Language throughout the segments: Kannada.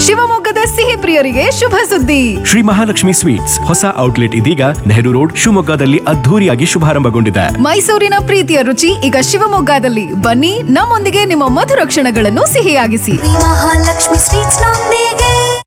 ಶಿವಮೊಗ್ಗದ ಸಿಹಿ ಪ್ರಿಯರಿಗೆ ಶುಭ ಸುದ್ದಿ ಶ್ರೀ ಮಹಾಲಕ್ಷ್ಮಿ ಸ್ವೀಟ್ಸ್ ಹೊಸ ಔಟ್ಲೆಟ್ ಇದೀಗ ನೆಹರು ರೋಡ್ ಶಿವಮೊಗ್ಗದಲ್ಲಿ ಅದ್ಧೂರಿಯಾಗಿ ಶುಭಾರಂಭಗೊಂಡಿದೆ ಮೈಸೂರಿನ ಪ್ರೀತಿಯ ರುಚಿ ಈಗ ಶಿವಮೊಗ್ಗದಲ್ಲಿ ಬನ್ನಿ ನಮ್ಮೊಂದಿಗೆ ನಿಮ್ಮ ಮಧುರ ಕ್ಷಣಗಳನ್ನು ಸಿಹಿಯಾಗಿಸಿ ಮಹಾಲಕ್ಷ್ಮಿ ಸ್ವೀಟ್ಸ್ ನೊಂದಿಗೆ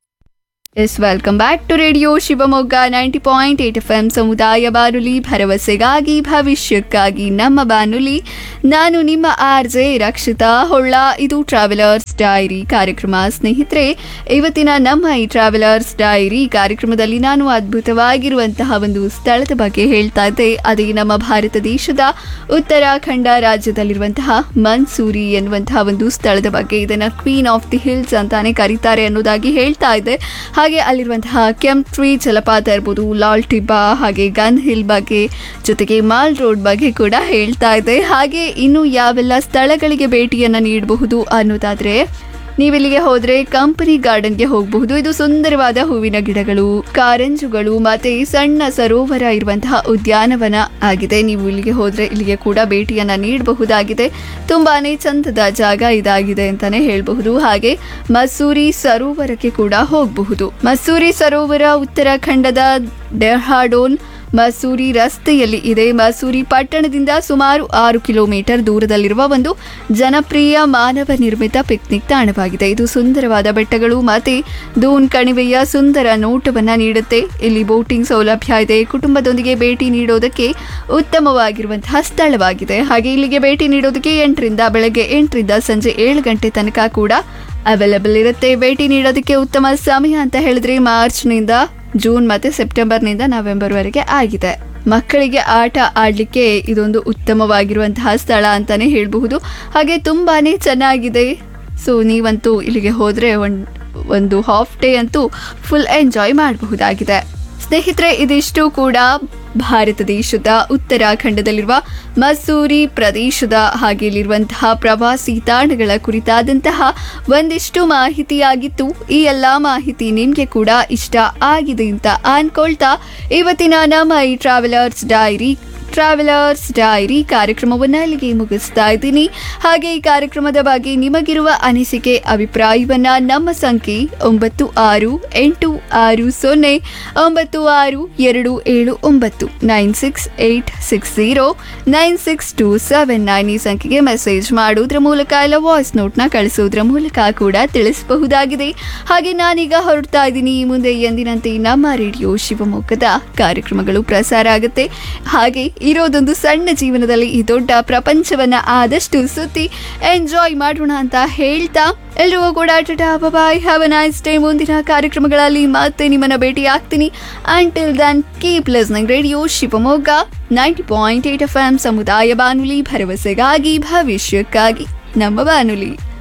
yes welcome back to radio Shivamogga ninety point eight F M ಸಮುದಾಯ ಬಾನುಲಿ ಭರವಸೆಗಾಗಿ ಭವಿಷ್ಯಕ್ಕಾಗಿ ನಮ್ಮ ಬಾನುಲಿ ನಾನು ನಿಮ್ಮ ಆರ್ ಜೆ ರಕ್ಷಿತಾ ಹೊಳ್ಳ ಇದು ಟ್ರಾವೆಲರ್ಸ್ ಡೈರಿ ಕಾರ್ಯಕ್ರಮ ಸ್ನೇಹಿತರೆ ಇವತ್ತಿನ ನಮ್ಮ ಈ ಟ್ರಾವೆಲರ್ಸ್ ಡೈರಿ ಕಾರ್ಯಕ್ರಮದಲ್ಲಿ ನಾನು ಅದ್ಭುತವಾಗಿರುವಂತಹ ಒಂದು ಸ್ಥಳದ ಬಗ್ಗೆ ಹೇಳ್ತಾ ಇದ್ದೆ ಅದೇ ನಮ್ಮ ಭಾರತ ದೇಶದ ಉತ್ತರಾಖಂಡ ರಾಜ್ಯದಲ್ಲಿರುವಂತಹ ಮನ್ಸೂರಿ ಎನ್ನುವಂತಹ ಒಂದು ಸ್ಥಳದ ಬಗ್ಗೆ ಇದನ್ನ ಕ್ವೀನ್ ಆಫ್ ದಿ ಹಿಲ್ಸ್ ಅಂತಾನೆ ಕರೀತಾರೆ ಅನ್ನೋದಾಗಿ ಹೇಳ್ತಾ ಇದ್ದೆ ಹಾಗೆ ಅಲ್ಲಿರುವಂತಹ ಕೆಂಪ್ಟ್ರಿ ಜಲಪಾತ ಇರ್ಬೋದು ಲಾಲ್ ಟಿಬ್ಬಾ ಹಾಗೆ ಗನ್ ಹಿಲ್ ಬಗ್ಗೆ ಜೊತೆಗೆ ಮಾಲ್ ರೋಡ್ ಬಗ್ಗೆ ಕೂಡ ಹೇಳ್ತಾ ಇದೆ ಹಾಗೆ ಇನ್ನು ಯಾವೆಲ್ಲ ಸ್ಥಳಗಳಿಗೆ ಭೇಟಿಯನ್ನ ನೀಡಬಹುದು ಅನ್ನೋದಾದ್ರೆ ನೀವಿಲ್ಲಿಗೆ ಹೋದ್ರೆ ಕಂಪನಿ ಗಾರ್ಡನ್ಗೆ ಹೋಗಬಹುದು ಇದು ಸುಂದರವಾದ ಹೂವಿನ ಗಿಡಗಳು ಕಾರಂಜುಗಳು ಮತ್ತೆ ಸಣ್ಣ ಸರೋವರ ಇರುವಂತಹ ಉದ್ಯಾನವನ ಆಗಿದೆ ನೀವು ಇಲ್ಲಿಗೆ ಹೋದ್ರೆ ಇಲ್ಲಿಗೆ ಕೂಡ ಭೇಟಿಯನ್ನ ನೀಡಬಹುದಾಗಿದೆ ತುಂಬಾನೇ ಚಂದದ ಜಾಗ ಇದಾಗಿದೆ ಅಂತಾನೆ ಹೇಳಬಹುದು ಹಾಗೆ ಮಸೂರಿ ಸರೋವರಕ್ಕೆ ಕೂಡ ಹೋಗಬಹುದು ಮಸೂರಿ ಸರೋವರ ಉತ್ತರಾಖಂಡದ ಡೆಹ್ರಾಡೋನ್ ಮಸೂರಿ ರಸ್ತೆಯಲ್ಲಿ ಇದೆ ಮಸೂರಿ ಪಟ್ಟಣದಿಂದ ಸುಮಾರು ಆರು ಕಿಲೋಮೀಟರ್ ದೂರದಲ್ಲಿರುವ ಒಂದು ಜನಪ್ರಿಯ ಮಾನವ ನಿರ್ಮಿತ ಪಿಕ್ನಿಕ್ ತಾಣವಾಗಿದೆ ಇದು ಸುಂದರವಾದ ಬೆಟ್ಟಗಳು ಮತ್ತೆ ದೂನ್ ಕಣಿವೆಯ ಸುಂದರ ನೋಟವನ್ನ ನೀಡುತ್ತೆ ಇಲ್ಲಿ ಬೋಟಿಂಗ್ ಸೌಲಭ್ಯ ಇದೆ ಕುಟುಂಬದೊಂದಿಗೆ ಭೇಟಿ ನೀಡೋದಕ್ಕೆ ಉತ್ತಮವಾಗಿರುವಂತಹ ಸ್ಥಳವಾಗಿದೆ ಹಾಗೆ ಇಲ್ಲಿಗೆ ಭೇಟಿ ನೀಡೋದಕ್ಕೆ ಎಂಟರಿಂದ ಬೆಳಗ್ಗೆ ಎಂಟರಿಂದ ಸಂಜೆ ಏಳು ಗಂಟೆ ತನಕ ಕೂಡ ಅವೈಲಬಲ್ ಇರುತ್ತೆ ಭೇಟಿ ನೀಡೋದಕ್ಕೆ ಉತ್ತಮ ಸಮಯ ಅಂತ ಹೇಳಿದ್ರೆ ಮಾರ್ಚ್ನಿಂದ ಜೂನ್ ಮತ್ತೆ ಸೆಪ್ಟೆಂಬರ್ನಿಂದ ನವೆಂಬರ್ವರೆಗೆ ಆಗಿದೆ ಮಕ್ಕಳಿಗೆ ಆಟ ಆಡಲಿಕ್ಕೆ ಇದೊಂದು ಉತ್ತಮವಾಗಿರುವಂತಹ ಸ್ಥಳ ಅಂತಾನೆ ಹೇಳಬಹುದು ಹಾಗೆ ತುಂಬಾನೇ ಚೆನ್ನಾಗಿದೆ ಸೊ ನೀವಂತೂ ಇಲ್ಲಿಗೆ ಹೋದರೆ ಒಂದು ಒಂದು ಹಾಫ್ ಡೇ ಅಂತೂ ಫುಲ್ ಎಂಜಾಯ್ ಮಾಡಬಹುದಾಗಿದೆ ಸ್ನೇಹಿತರೆ ಇದಿಷ್ಟು ಕೂಡ ಭಾರತ ದೇಶದ ಉತ್ತರಾಖಂಡದಲ್ಲಿರುವ ಮಸೂರಿ ಪ್ರದೇಶದ ಹಾಗೆ ಇಲ್ಲಿರುವಂತಹ ಪ್ರವಾಸಿ ತಾಣಗಳ ಕುರಿತಾದಂತಹ ಒಂದಿಷ್ಟು ಮಾಹಿತಿಯಾಗಿತ್ತು ಈ ಎಲ್ಲ ಮಾಹಿತಿ ನಿಮಗೆ ಕೂಡ ಇಷ್ಟ ಆಗಿದೆ ಅಂತ ಅನ್ಕೊಳ್ತಾ ಇವತ್ತಿನ ನಮ್ಮ ಈ ಟ್ರಾವೆಲರ್ಸ್ ಡೈರಿ ಟ್ರಾವೆಲರ್ಸ್ ಡೈರಿ ಕಾರ್ಯಕ್ರಮವನ್ನು ಇಲ್ಲಿಗೆ ಮುಗಿಸ್ತಾ ಇದ್ದೀನಿ ಹಾಗೆ ಈ ಕಾರ್ಯಕ್ರಮದ ಬಗ್ಗೆ ನಿಮಗಿರುವ ಅನಿಸಿಕೆ ಅಭಿಪ್ರಾಯವನ್ನ ನಮ್ಮ ಸಂಖ್ಯೆ ಒಂಬತ್ತು ಆರು ಎಂಟು ಆರು ಸೊನ್ನೆ ಒಂಬತ್ತು ಆರು ಎರಡು ಏಳು ಒಂಬತ್ತು nine six eight six zero nine six two seven nine ಈ ಸಂಖ್ಯೆಗೆ ಮೆಸೇಜ್ ಮಾಡೋದ್ರ ಮೂಲಕ ಇಲ್ಲ ವಾಯ್ಸ್ ನೋಟ್ನ ಕಳಿಸೋದ್ರ ಮೂಲಕ ಕೂಡ ತಿಳಿಸಬಹುದಾಗಿದೆ ಹಾಗೆ ನಾನೀಗ ಹೊರಡ್ತಾ ಇದ್ದೀನಿ ಈ ಮುಂದೆ ಎಂದಿನಂತೆ ನಮ್ಮ ರೇಡಿಯೋ ಶಿವಮೊಗ್ಗದ ಕಾರ್ಯಕ್ರಮಗಳು ಪ್ರಸಾರ ಆಗುತ್ತೆ ಹಾಗೆ ಇರೋದೊಂದು ಸಣ್ಣ ಜೀವನದಲ್ಲಿ ಈ ದೊಡ್ಡ ಪ್ರಪಂಚವನ್ನ ಆದಷ್ಟು ಸುತ್ತಿ ಎಂಜಾಯ್ ಮಾಡೋಣ ಅಂತ ಹೇಳ್ತಾ ಎಲ್ರಿಗೂ ಕೂಡ tata bye have a nice day ಮುಂದಿನ ಕಾರ್ಯಕ್ರಮಗಳಲ್ಲಿ ಮತ್ತೆ ನಿಮ್ಮನ್ನ ಭೇಟಿ ಆಗ್ತೀನಿ until then keep listening radio Shivamogga ninety point eight F M ಸಮುದಾಯ ಬಾನುಲಿ ಭರವಸೆಗಾಗಿ ಭವಿಷ್ಯಕ್ಕಾಗಿ ನಮ್ಮ ಬಾನುಲಿ